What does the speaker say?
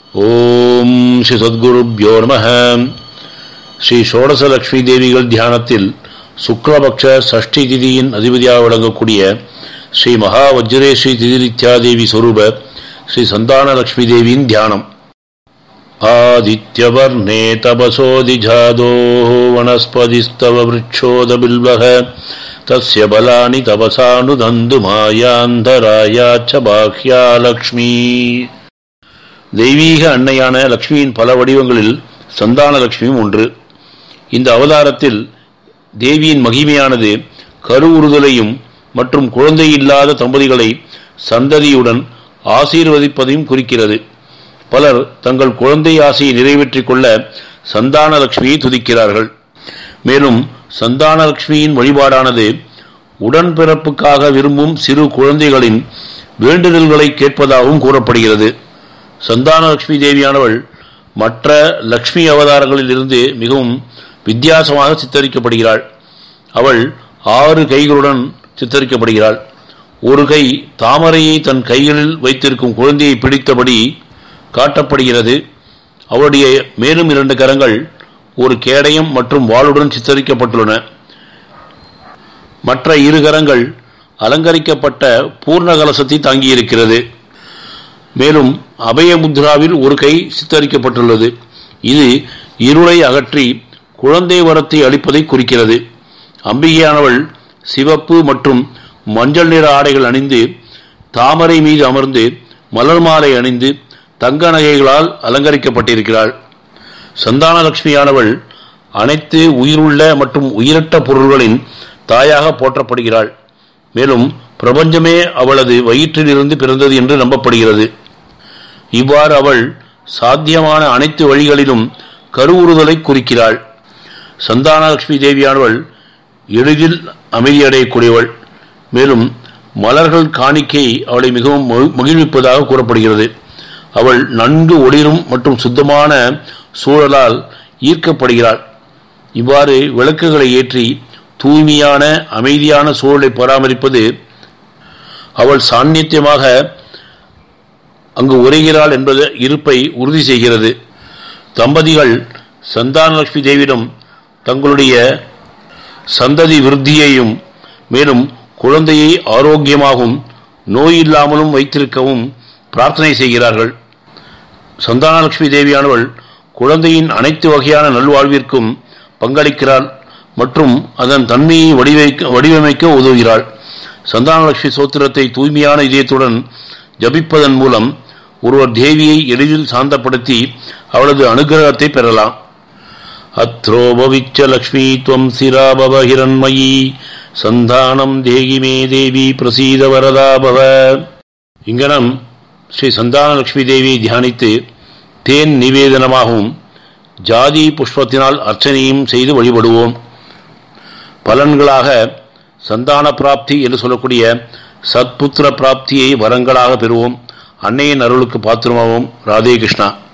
ஓம் ஸ்ரீ சத்குருப்யோ நம ஸ்ரீ ஷோடசலக்ஷ்மி தேவிகள் தியானத்தில் சுக்லபக்ஷ சஷ்டி திதியின் அதிபதியாக விளங்கக்கூடிய ஸ்ரீ மகா வஜ்ரேஸ்ரீ திதிரித்யாதேவி சொரூப ஸ்ரீ சந்தானலக்ஷ்மி தேவியின் தியானம் आदित्यवर्णे तपसोऽधिजादोः वनस्पतिस्तव वृक्षोदबिल्वः तस्य बलानि तपसानुदन्तु मायान्धरायाच्च बाह्या லக்ஷ்மி தெய்வீக அன்னையான லக்ஷ்மியின் பல வடிவங்களில் சந்தான லக்ஷ்மியும் ஒன்று இந்த அவதாரத்தில் தேவியின் மகிமையானது கருவுறுதலையும் மற்றும் குழந்தை இல்லாத தம்பதிகளை சந்ததியுடன் ஆசீர்வதிப்பதையும் குறிக்கிறது பலர் தங்கள் குழந்தை ஆசையை நிறைவேற்றிக் கொள்ள சந்தான லட்சுமியை துதிக்கிறார்கள் மேலும் சந்தான லட்சுமியின் வழிபாடானது உடன்பிறப்புக்காக விரும்பும் சிறு குழந்தைகளின் வேண்டுதல்களை கேட்பதாகவும் கூறப்படுகிறது சந்தான லட்சுமி தேவியானவள் மற்ற லக்ஷ்மி அவதாரங்களில் இருந்து மிகவும் வித்தியாசமாக சித்தரிக்கப்படுகிறாள் அவள் ஆறு கைகளுடன் சித்தரிக்கப்படுகிறாள் ஒரு கை தாமரையை தன் கைகளில் வைத்திருக்கும் குழந்தையை பிடித்தபடி காட்டப்படுகிறது அவருடைய மேலும் இரண்டு கரங்கள் ஒரு கேடயம் மற்றும் வாளுடன் சித்தரிக்கப்பட்டுள்ளன மற்ற இரு கரங்கள் அலங்கரிக்கப்பட்ட பூர்ண கலசத்தை தாங்கியிருக்கிறது மேலும் அபயமுத்ராவில் ஒரு கை சித்தரிக்கப்பட்டுள்ளது இது இருளை அகற்றி குழந்தை வரத்தை அளிப்பதை குறிக்கிறது அம்பிகையானவள் சிவப்பு மற்றும் மஞ்சள் நிற ஆடைகள் அணிந்து தாமரை மீது அமர்ந்து மலர் மாலை அணிந்து தங்க நகைகளால் அலங்கரிக்கப்பட்டிருக்கிறாள் சந்தானலட்சுமியானவள் அனைத்து உயிருள்ள மற்றும் உயிரற்ற பொருள்களின் தாயாக போற்றப்படுகிறாள் மேலும் பிரபஞ்சமே அவளது வயிற்றிலிருந்து பிறந்தது என்று நம்பப்படுகிறது இவ்வாறு அவள் சாத்தியமான அனைத்து வழிகளிலும் கருவுறுதலை குறிக்கிறாள் சந்தானலட்சுமி தேவியானவள் எளிதில் அமைதியடையக்கூடியவள் மேலும் மலர்கள் காணிக்கை அவளை மிகவும் மகிழ்விப்பதாக கூறப்படுகிறது அவள் நன்கு ஒளிரும் மற்றும் சுத்தமான சூழலால் ஈர்க்கப்படுகிறாள் இவ்வாறு விளக்குகளை ஏற்றி தூய்மையான அமைதியான சூழலை பராமரிப்பது அவள் சாநித்தியமாக அங்கு உரைகிறாள் என்பது இருப்பை உறுதி செய்கிறது தம்பதிகள் சந்தானலட்சுமி தேவியிடம் தங்களுடைய சந்ததி விருத்தியையும் மேலும் குழந்தையை ஆரோக்கியமாகவும் நோய் இல்லாமலும் வைத்திருக்கவும் பிரார்த்தனை செய்கிறார்கள் சந்தானலட்சுமி தேவியானவள் குழந்தையின் அனைத்து வகையான நல்வாழ்விற்கும் பங்களிக்கிறாள் மற்றும் அதன் தன்மையை வடிவைக்க வடிவமைக்க உதவுகிறாள் சந்தானலட்சுமி சோத்திரத்தை தூய்மையான இதயத்துடன் ஜபிப்பதன் மூலம் ஒருவர் தேவியை எளிதில் சாந்தப்படுத்தி அவளது அனுகிரகத்தை பெறலாம் அத்ரோபவிச்ச லக்ஷ்மி துவம் சிராபவ ஹிரண்மயி சந்தானம் தேகி மே தேவி பிரசீத வரதாபவ இங்கனம் ஸ்ரீ சந்தானலட்சுமி தேவியை தியானித்து தேன் நிவேதனமாகவும் ஜாதி புஷ்பத்தினால் அர்ச்சனையும் செய்து வழிபடுவோம் பலன்களாக சந்தான பிராப்தி என்று சொல்லக்கூடிய சத்புத்திர பிராப்தியை வரங்களாக பெறுவோம் அன்னையின் அருளுக்கு பாத்திரமாவோம் ராதே கிருஷ்ணா